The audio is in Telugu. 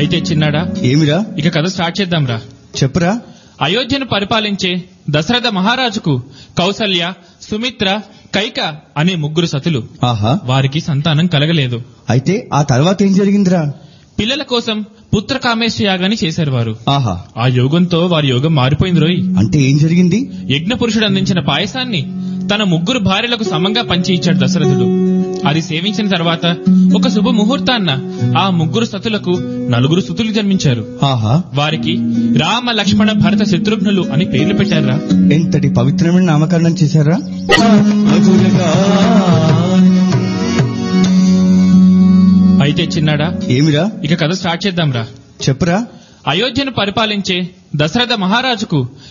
అయితే చిన్నాడా ఏమిరా ఇక కథ స్టార్ట్ చేద్దాంరా చెప్పురా అయోధ్యను పరిపాలించే దశరథ మహారాజుకు కౌసల్య సుమిత్ర కైక అనే ముగ్గురు సతులు ఆహా వారికి సంతానం కలగలేదు అయితే ఆ తర్వాత ఏం జరిగిందిరా పిల్లల కోసం పుత్ర కామేశ యాగాన్ని చేశారు వారు ఆహా ఆ యోగంతో వారి యోగం మారిపోయింది రోయ్ అంటే ఏం జరిగింది యజ్ఞ పురుషుడు అందించిన పాయసాన్ని తన ముగ్గురు భార్యలకు సమంగా పంచి ఇచ్చాడు దశరథుడు అది సేవించిన తర్వాత ఒక శుభ ముహూర్తాన్న ఆ ముగ్గురు సతులకు నలుగురు సుతులు జన్మించారు ఆహా వారికి రామ లక్ష్మణ భరత శత్రుఘ్నులు అని పేర్లు పెట్టారా ఎంతటి పవిత్రమైన నామకరణం చేశారా అయితే చిన్నాడా ఏమిరా ఇక కథ స్టార్ట్ చేద్దాంరా చెప్పురా అయోధ్యను పరిపాలించే దశరథ మహారాజుకు